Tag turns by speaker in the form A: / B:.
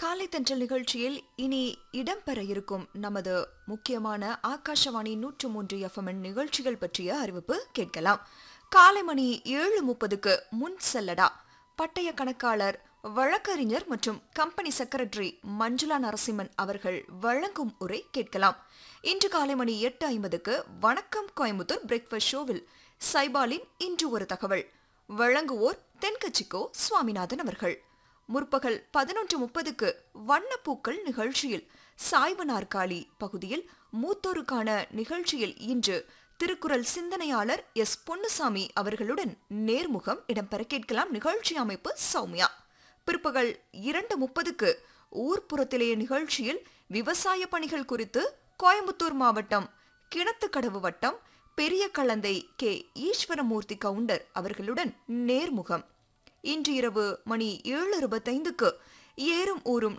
A: காலை தென்றல் நிகழ்ச்சியில் இனி இடம்பெற இருக்கும் நமது முக்கியமான ஆகாஷவாணி நூற்று மூன்று எஃப்எம் நிகழ்ச்சிகள் பற்றிய அறிவிப்பு கேட்கலாம் காலை மணி ஏழு முப்பதுக்கு முன் செல்லடா பட்டய கணக்காளர் வழக்கறிஞர் மற்றும் கம்பெனி செக்ரட்டரி மஞ்சுளா நரசிம்மன் அவர்கள் வழங்கும் உரை கேட்கலாம் இன்று காலை மணி எட்டு ஐம்பதுக்கு வணக்கம் கோயம்புத்தூர் பிரேக்ஃபாஸ்ட் ஷோவில் சைபாலின் இன்று ஒரு தகவல் வழங்குவோர் தென்கட்சிக்கோ சுவாமிநாதன் அவர்கள் முற்பகல் பதினொன்று முப்பதுக்கு வண்ணப்பூக்கள் நிகழ்ச்சியில் சாய்வு நாற்காலி பகுதியில் மூத்தோருக்கான நிகழ்ச்சியில் இன்று திருக்குறள் சிந்தனையாளர் எஸ் பொன்னுசாமி அவர்களுடன் நேர்முகம் இடம்பெற கேட்கலாம் நிகழ்ச்சி அமைப்பு சௌமியா பிற்பகல் இரண்டு முப்பதுக்கு ஊர்ப்புறத்திலேய நிகழ்ச்சியில் விவசாய பணிகள் குறித்து கோயம்புத்தூர் மாவட்டம் கிணத்துக்கடவு வட்டம் பெரிய கலந்தை கே ஈஸ்வரமூர்த்தி கவுண்டர் அவர்களுடன் நேர்முகம் இன்று இரவு மணி ஏழு இருபத்தைந்துக்கு ஏறும் ஊரும்